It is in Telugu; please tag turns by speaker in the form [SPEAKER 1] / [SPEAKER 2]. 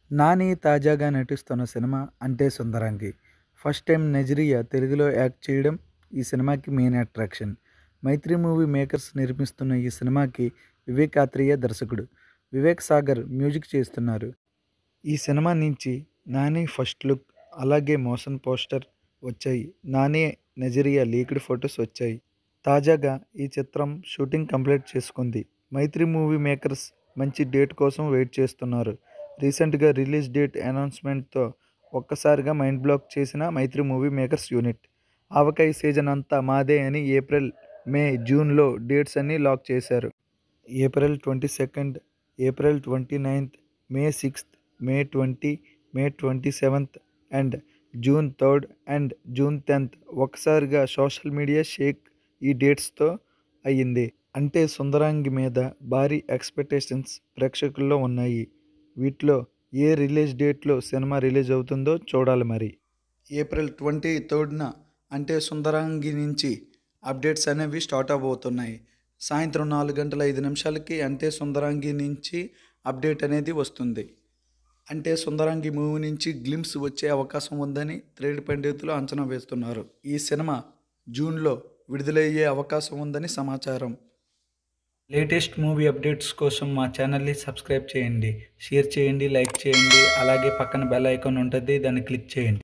[SPEAKER 1] నాని తాజాగా నటిస్తున్న సినిమా అంటే సుందరాంగి ఫస్ట్ టైం నజరియా తెలుగులో యాక్ట్ చేయడం ఈ సినిమాకి main attraction Mythri movie makers నిర్మిస్తున్న ఈ సినిమాకి వివేక్ ఆత్రేయ దర్శకుడు వివేక్ సాగర్ మ్యూజిక్ చేస్తున్నారు ఈ సినిమా నుంచి నాని ఫస్ట్ లుక్ అలాగే మోషన్ పోస్టర్ వచ్చాయి నాని నజరియా లీక్డ్ ఫొటోస్ వచ్చాయి తాజాగా ఈ చిత్రం షూటింగ్ కంప్లీట్ చేసుకుంది మైత్రి మూవీ మేకర్స్ మంచి డేట్ కోసం వెయిట్ చేస్తున్నారు రీసెంట్గా రిలీజ్ డేట్ అనౌన్స్మెంట్తో ఒక్కసారిగా మైండ్ బ్లాక్ చేసిన మైత్రి మూవీ మేకర్స్ యూనిట్ ఆవకాయ సీజన్ అంతా మాదే అని ఏప్రిల్ మే జూన్లో డేట్స్ అన్నీ లాక్ చేశారు April twenty second April twenty ninth May sixth May twenty May twenty seventh and June third and June tenth ఒకసారిగా సోషల్ మీడియా షేక్ ఈ డేట్స్తో అయ్యింది అంటే సుందరాంగి మీద భారీ ఎక్స్పెక్టేషన్స్ ప్రేక్షకుల్లో ఉన్నాయి వీటిలో ఏ రిలీజ్ డేట్లో సినిమా రిలీజ్ అవుతుందో చూడాలి మరి ఏప్రిల్ ట్వంటీ థర్డ్న అంటే సుందరాంగి నుంచి అప్డేట్స్ అనేవి స్టార్ట్ అవబోతున్నాయి సాయంత్రం నాలుగు గంటల ఐదు నిమిషాలకి అంటే సుందరాంగి నుంచి అప్డేట్ అనేది వస్తుంది అంటే సుందరాంగి మూవీ నుంచి గ్లిమ్స్ వచ్చే అవకాశం ఉందని త్రేడ్ పండితులు అంచనా వేస్తున్నారు ఈ సినిమా జూన్లో విడుదలయ్యే అవకాశం ఉందని సమాచారం లేటెస్ట్ మూవీ అప్డేట్స్ కోసం మా ఛానల్ని సబ్స్క్రైబ్ చేయండి షేర్ చేయండి లైక్ చేయండి అలాగే పక్కన బెల్ ఐకాన్ ఉంటుంది దాన్ని క్లిక్ చేయండి